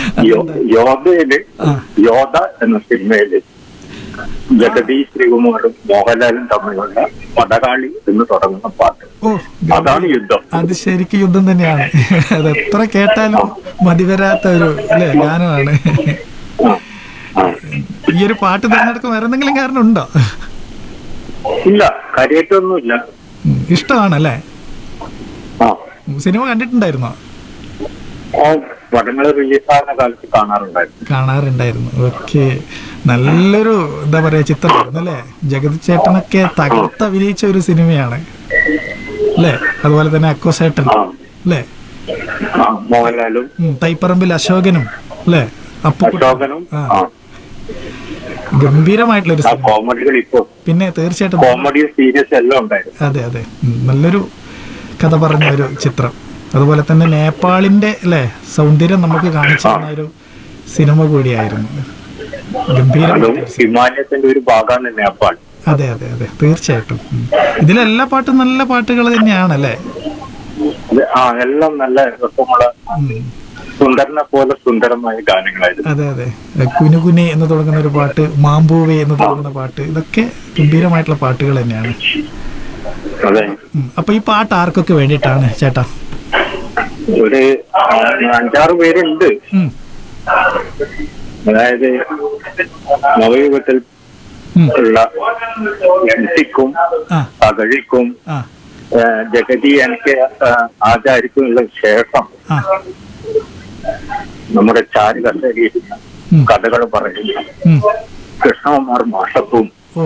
യോ- യോധയില് ആ. യോധ എന്ന സിനിമയില് ജഗദീഷ് ശ്രീകുമാറും മോഹൻലാലും തമ്മിലുള്ള പടകാളി എന്ന് തുടങ്ങുന്ന പാട്ട് ഓ അതാണ് യുദ്ധം അത് ശരിക്കും യുദ്ധം തന്നെയാണ് അത് എത്ര കേട്ടാലും മതിവരാത്ത ഒരു അല്ലേ ഗാനമാണ് ആ. ആ. ഈ ഒരു പാട്ട് തിരഞ്ഞെടുക്കാൻ വേറെ എന്തെങ്കിലും കാരണം ഉണ്ടോ ഇല്ല കാര്യമായിട്ടൊന്നുമില്ല ഉം, ഇഷ്ടമാണല്ലേ ആ ഉം, സിനിമ കണ്ടിട്ടുണ്ടായിരുന്നോ ആ പടങ്ങൾ റിലീസാകുന്ന കാലത്ത് കാണാറുണ്ടായിരുന്നു കാണാറുണ്ടായിരുന്നു ഓക്കെ നല്ലൊരു എന്താ പറയാ ചിത്രമായിരുന്നു അല്ലേ ജഗതി ചേട്ടനൊക്കെ തകർത്ത് അഭിനയിച്ച ഒരു സിനിമയാണ് അല്ലേ അതുപോലെ തന്നെ അക്കോസേട്ടൻ ആ. അല്ലേ ആ മോഹൻലാലും ഉം, തൈപ്പറമ്പിൽ അശോകനും അല്ലേ അപ്പു അശോകനും ആ. ആ ഗംഭീരമായിട്ടുള്ളൊരു ആ സിനിമ കോമഡികൾ ഇപ്പൊ പിന്നെ തീർച്ചയായിട്ടും കോമഡി സീരിയസ് എല്ലാം ഉണ്ടായിരുന്നു അതെ അതെ ഉം, നല്ലൊരു കഥ പറഞ്ഞ ഒരു ചിത്രം അതുപോലെ തന്നെ നേപ്പാളിന്റെ അല്ലേ സൗന്ദര്യം നമുക്ക് കാണിച്ചു തന്ന ഒരു സിനിമ കൂടിയായിരുന്നു അതും ഗംഭീരമായിട്ട് ഹിമാലയത്തിന്റെ ഒരു ഭാഗമാണ് നേപ്പാൾ അതെ അതെ അതെ തീർച്ചയായിട്ടും ഉം. ഇതിലെല്ലാ പാട്ടും നല്ല പാട്ടുകൾ തന്നെയാണല്ലേ അത് ആ എല്ലാം നല്ല രസമുള്ള ഉം. സുന്ദരനെ പോലെ സുന്ദരമായ ഗാനങ്ങളായിരുന്നു അതെ അതെ കുനുകുനെ എന്ന് തുടങ്ങുന്ന ഒരു പാട്ട് മാമ്പൂവേ എന്ന് തുടങ്ങുന്ന പാട്ട് ഇതൊക്കെ ഗംഭീരമായിട്ടുള്ള പാട്ടുകൾ തന്നെയാണ് അതെ ഉം. അപ്പൊ ഈ പാട്ട് ആർക്കൊക്കെ വേണ്ടിയിട്ടാണ് ചേട്ടാ ഒരു ആ, അഞ്ചാറ് പേരുണ്ട് ഉം. അതായത് നവയുഗത്തിൽ ഉം. ഉള്ള എംസിക്കും ആ തകഴിക്കും ആ ആ, ജഗതി എനിക്ക് ആചാരിക്കുമുള്ള ശേഷം ആ നമ്മുടെ ചാരു കസേരയിൽ ഉം. കഥകൾ പറയുന്ന ഉം. കൃഷ്ണകുമാർ മാഷത്തും ഓ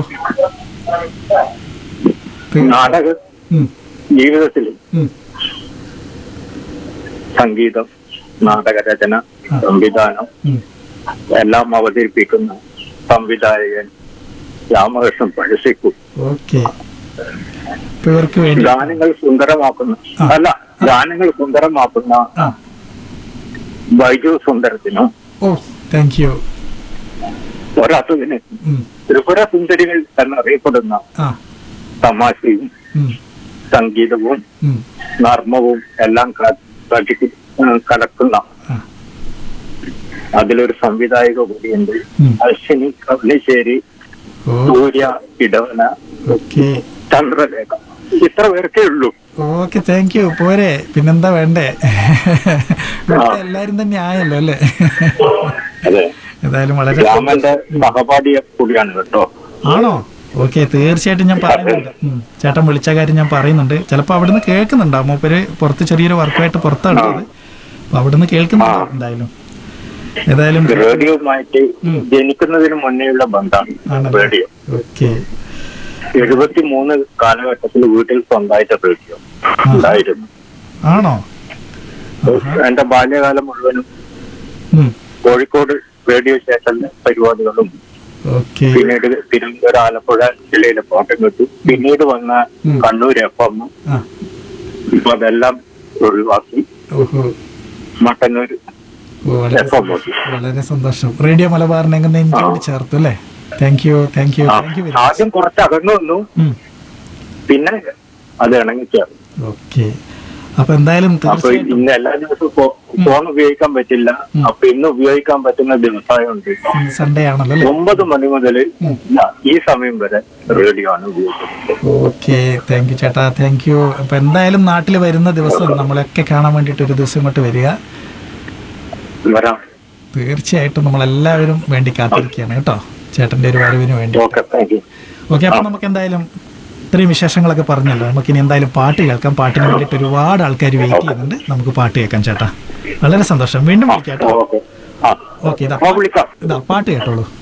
തീ- നാടക ഉം. ജീവിതത്തിൽ ഉം. സംഗീതം നാടകരചന സംവിധാനം ഉം. എല്ലാം അവതരിപ്പിക്കുന്ന സംവിധായകൻ രാമകൃഷ്ണൻ പഴശ്ശിക്കും ഓക്കെ ഇപ്പൊ ഇവർക്ക് വേണ്ടി ഗാനങ്ങൾ സുന്ദരമാക്കുന്ന ആ. അല്ല ഗാനങ്ങൾ സുന്ദരമാക്കുന്ന ആ ബൈജു സുന്ദരത്തിനും ഓ താങ്ക് യു ഒരസുവിന് ഉം. ത്രിപുര സുന്ദരികൾ എന്നറിയപ്പെടുന്ന ആ തമാശയും ഉം. സംഗീതവും ഉം. നർമ്മവും എല്ലാം ക- കലക്കി- ഉം, കലക്കുന്ന ആ. അതിലൊരു സംവിധായക കൂടിയുണ്ട് ഉം. അശ്വിനി കവളിശ്ശേരി ഓ സൂര്യ ഇടവന ഓക്കെ ചന്ദ്രലേഖ ഇത്ര പേർക്കേ ഉള്ളൂ ഓക്കെ താങ്ക് യു പോരെ പിന്നെന്താ വേണ്ടേ ഇവിടുത്തെ എല്ലാരും തന്നെ ആയല്ലോ അല്ലേ അതെ ഏതായാലും വളരെ രാമന്റെ സഹപാഠിയെ കൂടിയാണ് കേട്ടോ ആണോ ഓക്കെ തീർച്ചയായിട്ടും ഞാൻ പറയുന്നുണ്ട് ഉം. ചേട്ടൻ വിളിച്ച കാര്യം ഞാൻ പറയുന്നുണ്ട് ചിലപ്പോൾ അവിടുന്ന് കേൾക്കുന്നുണ്ടോ മൂപ്പര് പുറത്ത് ചെറിയൊരു വർക്കുമായിട്ട് പുറത്താണ് ഉള്ളത് അപ്പൊ അവിടുന്ന് കേൾക്കുന്നുണ്ടോ എന്തായാലും ഏതായാലും റേഡിയോയുമായിട്ട് ജനിക്കുന്നതിന് മുന്നേയുള്ള ബന്ധമാണ് ആണല്ലോ റേഡിയോ ഓക്കെ എഴുപത്തി മൂന്ന് കാലഘട്ടത്തിൽ വീട്ടിൽ സ്വന്തമായിട്ട് റേഡിയോ ഉണ്ടായിരുന്നു ആണോ എന്റെ ബാല്യകാലം മുഴുവനും ഉം. കോഴിക്കോട് റേഡിയോ സ്റ്റേഷനിലെ പരിപാടികളും ഓക്കെ പിന്നീട് തിരുവനന്തപുരം ആലപ്പുഴ ജില്ലയിലെ കോട്ടയം കിട്ടു പിന്നീട് വന്ന ഉം. കണ്ണൂർ എഫ് എം ആ ഇപ്പൊ അതെല്ലാം ഒഴിവാക്കി ഓഹോ മട്ടന്നൂർ ഓ, വളരെ എഫ് എം നോക്കി വളരെ സന്തോഷം റേഡിയോ മലബാറിനെ അങ്ങ് നെഞ്ചോട് ചേർത്തു അല്ലേ താങ്ക് യു താങ്ക് യു ആ, താങ്ക് യു വെരി ആദ്യം കുറച്ച് അകന്നു വന്നു പിന്നെ അത് ഇണങ്ങിച്ചേർന്നു ഓക്കെ അപ്പൊ എന്തായാലും അപ്പൊ തീർച്ചയായിട്ടും ഇന്ന് എല്ലാ ദിവസവും ഫോ- ഫോൺ ഉപയോഗിക്കാൻ പറ്റില്ല അപ്പൊ ഇന്ന് ഉപയോഗിക്കാൻ പറ്റുന്ന ദിവസമായുണ്ട് സൺഡേ ആണല്ലോ അല്ലേ ഒമ്പത് മണി മുതൽ ഈ സമയം വരെ റേഡിയോ ആണ് ഉപയോഗിക്കുന്നത് ഓക്കെ താങ്ക് യു ചേട്ടാ താങ്ക് യു അപ്പൊ എന്തായാലും നാട്ടിൽ വരുന്ന ദിവസം നമ്മളൊക്കെ കാണാൻ വേണ്ടിയിട്ട് ഒരു ദിവസം ഇങ്ങോട്ട് വരിക വരാം തീർച്ചയായിട്ടും നമ്മളെല്ലാവരും വേണ്ടി കാത്തിരിക്കുകയാണ് കേട്ടോ ചേട്ടന്റെ ഒരു വരവിന് വേണ്ടി ഓക്കെ താങ്ക് യു ഓക്കെ അപ്പൊ നമുക്ക് എന്തായാലും ഇത്രയും വിശേഷങ്ങളൊക്കെ പറഞ്ഞല്ലോ നമുക്ക് ഇനി എന്തായാലും പാട്ട് കേൾക്കാം പാട്ടിന് വേണ്ടിയിട്ട് ഒരുപാട് ആൾക്കാർ വെയിറ്റ് ചെയ്യുന്നുണ്ട് നമുക്ക് പാട്ട് കേൾക്കാം ചേട്ടാ വളരെ സന്തോഷം വീണ്ടും വിളിക്കാം കേട്ടോ ഓക്കെ ആ ഓക്കെ ഇതാ ആ, വിളിക്കാം ഇതാ പാട്ട് കേട്ടോളൂ